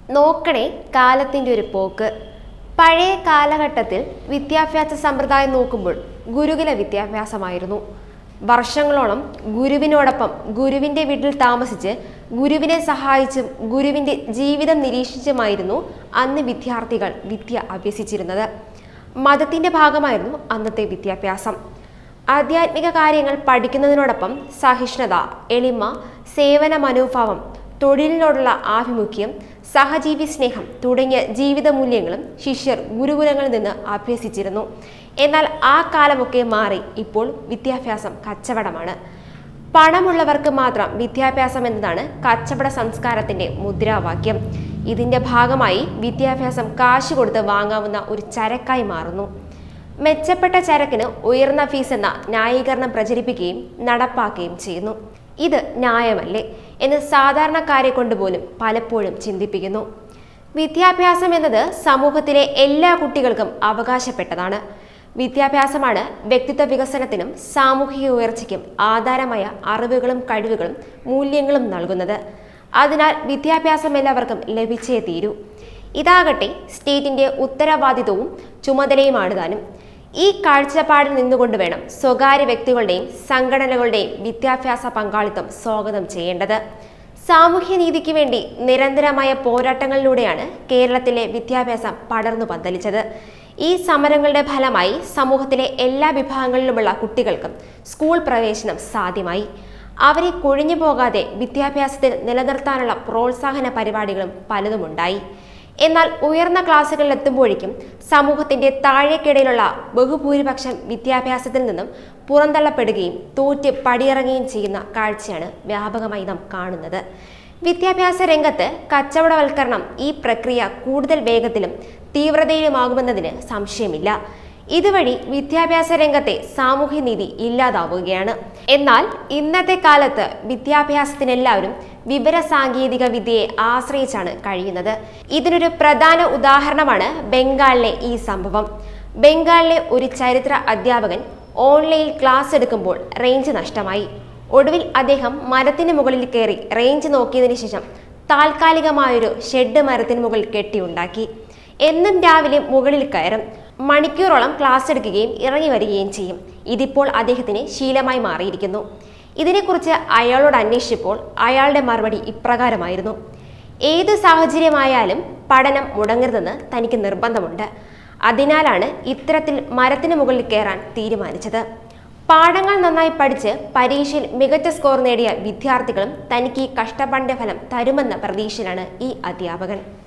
നോക്കണേ കാലത്തിൻ്റെ ഒരു പോക്ക് പഴയ കാലഘട്ടത്തിൽ വിദ്യാഭ്യാസ സമ്പ്രദായം നോക്കുമ്പോൾ ഗുരുകുല വിദ്യാഭ്യാസമായിരുന്നു വർഷങ്ങളോളം ഗുരുവിനോടൊപ്പം ഗുരുവിൻ്റെ വീട്ടിൽ താമസിച്ച് ഗുരുവിനെ സഹായിച്ചും ഗുരുവിൻ്റെ ജീവിതം നിരീക്ഷിച്ചുമായിരുന്നു അന്ന് വിദ്യാർത്ഥികൾ വിദ്യ അഭ്യസിച്ചിരുന്നത് മതത്തിൻ്റെ ഭാഗമായിരുന്നു അന്നത്തെ വിദ്യാഭ്യാസം ആധ്യാത്മിക കാര്യങ്ങൾ പഠിക്കുന്നതിനോടൊപ്പം സഹിഷ്ണുത എളിമ സേവന മനോഭാവം തൊഴിലിനോടുള്ള ആഭിമുഖ്യം സഹജീവി സ്നേഹം തുടങ്ങിയ ജീവിത മൂല്യങ്ങളും ശിഷ്യർ ഗുരുകുലങ്ങളിൽ നിന്ന് അഭ്യസിച്ചിരുന്നു എന്നാൽ ആ കാലമൊക്കെ മാറി ഇപ്പോൾ വിദ്യാഭ്യാസം കച്ചവടമാണ് പണമുള്ളവർക്ക് മാത്രം വിദ്യാഭ്യാസം എന്നതാണ് കച്ചവട സംസ്കാരത്തിന്റെ മുദ്രാവാക്യം ഇതിന്റെ ഭാഗമായി വിദ്യാഭ്യാസം കാശ് കൊടുത്ത് വാങ്ങാവുന്ന ഒരു ചരക്കായി മാറുന്നു മെച്ചപ്പെട്ട ചരക്കിന് ഉയർന്ന ഫീസ് എന്ന ന്യായീകരണം പ്രചരിപ്പിക്കുകയും നടപ്പാക്കുകയും ചെയ്യുന്നു ഇത് ന്യായമല്ലേ എന്ന് സാധാരണക്കാരെ കൊണ്ടുപോലും പലപ്പോഴും ചിന്തിപ്പിക്കുന്നു വിദ്യാഭ്യാസം എന്നത് സമൂഹത്തിലെ എല്ലാ കുട്ടികൾക്കും അവകാശപ്പെട്ടതാണ് വിദ്യാഭ്യാസമാണ് വ്യക്തിത്വ വികസനത്തിനും സാമൂഹിക ഉയർച്ചയ്ക്കും ആധാരമായ അറിവുകളും കഴിവുകളും മൂല്യങ്ങളും നൽകുന്നത് അതിനാൽ വിദ്യാഭ്യാസം എല്ലാവർക്കും ലഭിച്ചേ തീരൂ ഇതാകട്ടെ സ്റ്റേറ്റിന്റെ ഉത്തരവാദിത്വവും ചുമതലയുമാണ് താനും ഈ കാഴ്ചപ്പാടിൽ നിന്നുകൊണ്ട് വേണം സ്വകാര്യ വ്യക്തികളുടെയും സംഘടനകളുടെയും വിദ്യാഭ്യാസ പങ്കാളിത്തം സ്വാഗതം ചെയ്യേണ്ടത് സാമൂഹ്യനീതിക്ക് വേണ്ടി നിരന്തരമായ പോരാട്ടങ്ങളിലൂടെയാണ് കേരളത്തിലെ വിദ്യാഭ്യാസം പടർന്നു പന്തലിച്ചത് ഈ സമരങ്ങളുടെ ഫലമായി സമൂഹത്തിലെ എല്ലാ വിഭാഗങ്ങളിലുമുള്ള കുട്ടികൾക്കും സ്കൂൾ പ്രവേശനം സാധ്യമായി അവരെ കൊഴിഞ്ഞു പോകാതെ വിദ്യാഭ്യാസത്തിൽ നിലനിർത്താനുള്ള പ്രോത്സാഹന പരിപാടികളും പലതുമുണ്ടായി എന്നാൽ ഉയർന്ന ക്ലാസ്സുകളിൽ എത്തുമ്പോഴേക്കും സമൂഹത്തിന്റെ താഴേക്കിടയിലുള്ള ബഹുഭൂരിപക്ഷം വിദ്യാഭ്യാസത്തിൽ നിന്നും പുറന്തള്ളപ്പെടുകയും തോറ്റ് പടിയിറങ്ങുകയും ചെയ്യുന്ന കാഴ്ചയാണ് വ്യാപകമായി നാം കാണുന്നത് വിദ്യാഭ്യാസ രംഗത്ത് കച്ചവടവൽക്കരണം ഈ പ്രക്രിയ കൂടുതൽ വേഗത്തിലും തീവ്രതയിലുമാകുമെന്നതിന് സംശയമില്ല ഇതുവഴി വിദ്യാഭ്യാസ രംഗത്തെ സാമൂഹ്യനീതി ഇല്ലാതാവുകയാണ് എന്നാൽ ഇന്നത്തെ കാലത്ത് വിദ്യാഭ്യാസത്തിനെല്ലാവരും വിവര സാങ്കേതിക വിദ്യയെ ആശ്രയിച്ചാണ് കഴിയുന്നത് ഇതിനൊരു പ്രധാന ഉദാഹരണമാണ് ബംഗാളിലെ ഈ സംഭവം ബംഗാളിലെ ഒരു ചരിത്ര അധ്യാപകൻ ഓൺലൈനിൽ ക്ലാസ് എടുക്കുമ്പോൾ റേഞ്ച് നഷ്ടമായി ഒടുവിൽ അദ്ദേഹം മരത്തിന് മുകളിൽ കയറി റേഞ്ച് നോക്കിയതിനു ശേഷം താൽക്കാലികമായൊരു ഷെഡ് മരത്തിന് മുകളിൽ കെട്ടിയുണ്ടാക്കി എന്നും രാവിലെ മുകളിൽ കയറും മണിക്കൂറോളം ക്ലാസ് എടുക്കുകയും ഇറങ്ങി വരികയും ചെയ്യും ഇതിപ്പോൾ അദ്ദേഹത്തിന് ശീലമായി മാറിയിരിക്കുന്നു ഇതിനെക്കുറിച്ച് അയാളോട് അന്വേഷിച്ചപ്പോൾ അയാളുടെ മറുപടി ഇപ്രകാരമായിരുന്നു ഏത് സാഹചര്യമായാലും പഠനം മുടങ്ങരുതെന്ന് തനിക്ക് നിർബന്ധമുണ്ട് അതിനാലാണ് ഇത്തരത്തിൽ മരത്തിന് മുകളിൽ കയറാൻ തീരുമാനിച്ചത് പാഠങ്ങൾ നന്നായി പഠിച്ച് പരീക്ഷയിൽ മികച്ച സ്കോർ നേടിയ വിദ്യാർത്ഥികളും തനിക്ക് ഈ കഷ്ടപ്പാടിന്റെ ഫലം തരുമെന്ന പ്രതീക്ഷയിലാണ് ഈ അധ്യാപകൻ